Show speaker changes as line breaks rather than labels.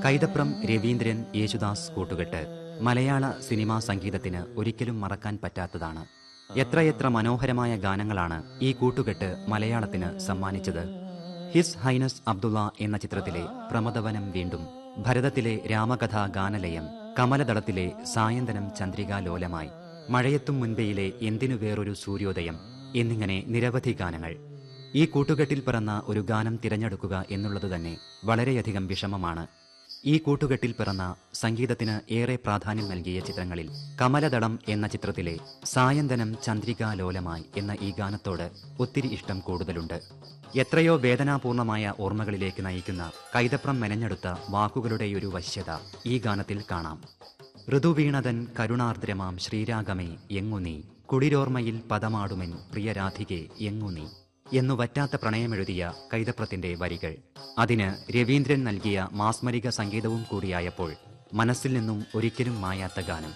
കൈതപ്രം രവീന്ദ്രൻ യേശുദാസ് കൂട്ടുകെട്ട് മലയാള സിനിമാ സംഗീതത്തിന് ഒരിക്കലും മറക്കാൻ പറ്റാത്തതാണ് എത്രയെത്ര മനോഹരമായ ഗാനങ്ങളാണ് ഈ കൂട്ടുകെട്ട് മലയാളത്തിന് സമ്മാനിച്ചത് ഹിസ് ഹൈനസ് അബ്ദുള്ള എന്ന ചിത്രത്തിലെ പ്രമദവനം വീണ്ടും ഭരതത്തിലെ രാമകഥാ ഗാനലയം കമലദളത്തിലെ സായന്തനം ചന്ദ്രികാലോലമായി മഴയത്തും മുൻപെയിലെ എന്തിനു വേറൊരു സൂര്യോദയം എന്നിങ്ങനെ നിരവധി ഗാനങ്ങൾ ഈ കൂട്ടുകെട്ടിൽ പിറന്ന ഒരു ഗാനം തിരഞ്ഞെടുക്കുക എന്നുള്ളത് തന്നെ വളരെയധികം വിഷമമാണ് ഈ കൂട്ടുകെട്ടിൽ പിറന്ന സംഗീതത്തിന് ഏറെ പ്രാധാന്യം നൽകിയ ചിത്രങ്ങളിൽ കമലദളം എന്ന ചിത്രത്തിലെ സായന്തനം ചന്ദ്രികാലോലമായി എന്ന ഈ ഗാനത്തോട് ഒത്തിരി ഇഷ്ടം കൂടുതലുണ്ട് എത്രയോ വേദനാപൂർണമായ ഓർമ്മകളിലേക്ക് നയിക്കുന്ന കൈതപ്രം മെനഞ്ഞെടുത്ത വാക്കുകളുടെയൊരു വശ്യത ഈ ഗാനത്തിൽ കാണാം ഋതുവീണതൻ കരുണാർദ്രമാം ശ്രീരാഗമേ എങ്ങു നീ കുളിരോർമ്മയിൽ പദമാടുമെൻ പ്രിയരാധികെ എങ്ങു നീ എന്നു വറ്റാത്ത പ്രണയമെഴുതിയ കൈതപ്രത്തിന്റെ വരികൾ അതിന് രവീന്ദ്രൻ നൽകിയ മാസ്മരിക സംഗീതവും കൂടിയായപ്പോൾ മനസ്സിൽ നിന്നും ഒരിക്കലും മായാത്ത ഗാനം